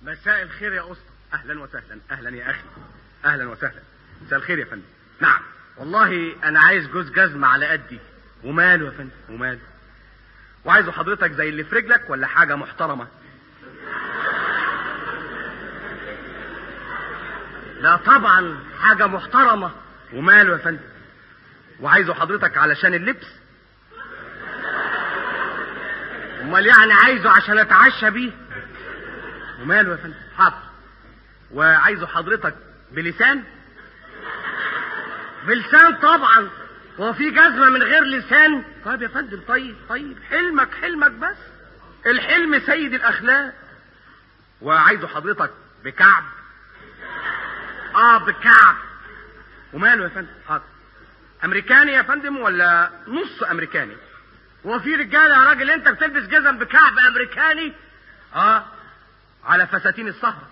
مساء الخير يا اسطى اهلا وسهلا اهلا يا اخي اهلا وسهلا مساء الخير يا فندم نعم والله انا عايز جوز جزمة على قدي وماله يا فندم وماله وعايزه حضرتك زي اللي في رجلك ولا حاجه محترمه لا طبعا حاجة محترمة وماله يا فندم وعايزه حضرتك علشان اللبس امال يعني عايزه عشان اتعشى بيه وماله يا فندم حاضر وعايزه حضرتك بلسان بلسان طبعا هو في جزمة من غير لسان طيب يا فندم طيب طيب حلمك حلمك بس الحلم سيد الاخلاق وعايزه حضرتك بكعب اه بكعب وماله يا فندم حاضر امريكاني يا فندم ولا نص امريكاني هو في رجالة يا راجل انت بتلبس جزم بكعب امريكاني اه على فساتين السهرة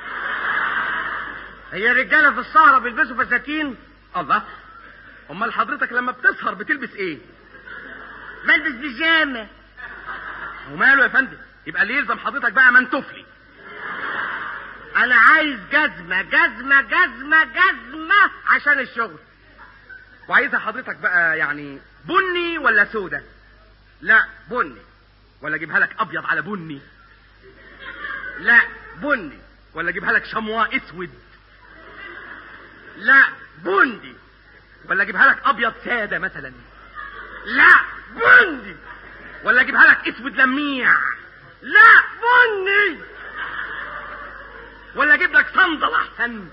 هي الرجالة في السهرة بيلبسوا فساتين الله امال حضرتك لما بتسهر بتلبس ايه بلبس بيجامة وماله يا فندم يبقى اللي يلزم حضرتك بقى منتفلي انا عايز جزمة جزمة جزمة جزمة عشان الشغل وعايزها حضرتك بقى يعني بني ولا سودة لا بني ولا اجيبها لك ابيض على بني لا بني ولا اجيبها لك شمواء اسود لا بندي ولا اجيبها لك ابيض ساده مثلا لا بندي ولا اجيبها لك اسود لميع لا بني ولا اجيب لك صندل احسن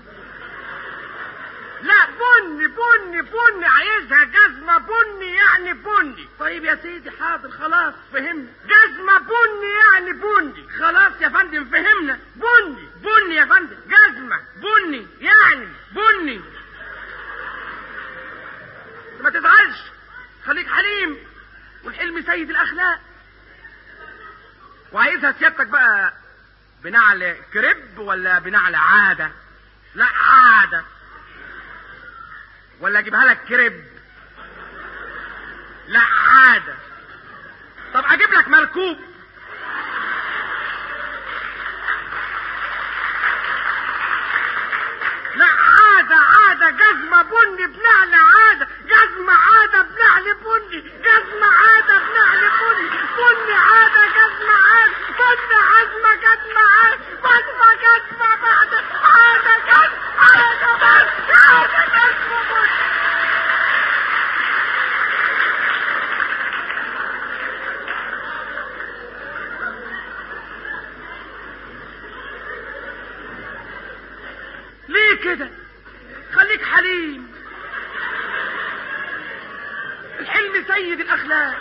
لا بني بني بني عايزها جزمة بني يعني بني طيب يا سيدي حاضر خلاص فهمنا جزمة بني يعني بني خلاص يا فندم فهمنا بني بني يا فندم جزمة بني يعني بني ما تزعلش خليك حليم والحلم سيد الاخلاق وعايزها سيادتك بقى بنعل كريب ولا بنعل عاده لا عادة ولا اجيبها لك كريب لا عادة طب اجيب لك مركوب لا عادة عادة جزمة بني بنعل عادة جزمة عادة بنعل بني جزمة عادة بنعل بني بني عادة جزمة عادة بني عزمة جزمة عادة بزمة جزمة بعد عادة جزمة عادة بس عادة جزمة بني ليه كده خليك حليم الحلم سيد الاخلاق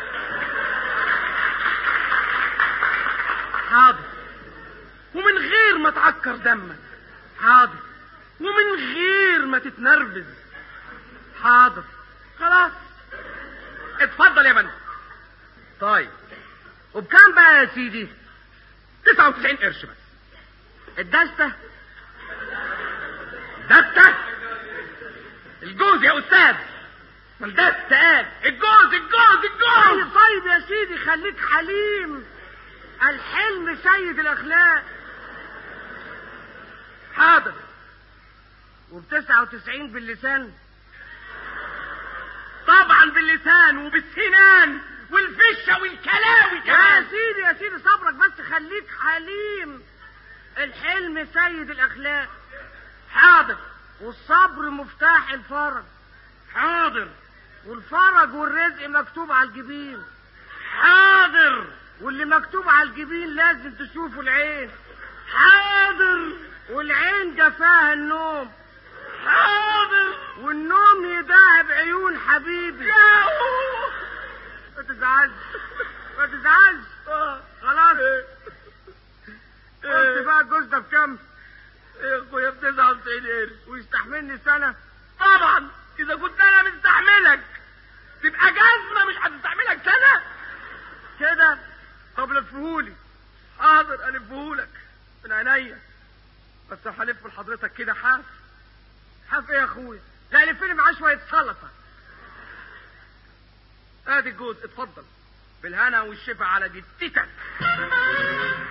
حاضر ومن غير ما تعكر دمك حاضر ومن غير ما تتنرفز حاضر خلاص اتفضل يا بنت طيب وبكام بقى يا سيدي 99 قرش بس الدستة دستة الجوز يا استاذ الدستة قال الجوز الجوز الجوز طيب طيب يا سيدي خليك حليم الحلم سيد الاخلاق حاضر وبتسعة وتسعين باللسان طبعا باللسان وبالسنان والفشة والكلاوي يا كمان سيدي يا سيدي صبرك بس خليك حليم الحلم سيد الاخلاق حاضر والصبر مفتاح الفرج حاضر والفرج والرزق مكتوب على الجبين حاضر واللي مكتوب على الجبين لازم تشوفه العين حاضر والعين جفاها النوم حاضر والنوم يداعب عيون حبيبي لا ما تزعلش ما تزعلش خلاص قلت بقى الجوز ده بكام يا اخويا ب 99 قرش ويستحملني سنة طبعا اذا كنت انا مستحملك تبقى جزمه مش هتستحملك سنه كده طب لفهولي حاضر الفهولك من عينيا بس هلف لحضرتك كده حاف حاف ايه يا اخويا لا لفلي معاه شوية سلطة ادي الجوز اتفضل بالهنا والشفا على جدتك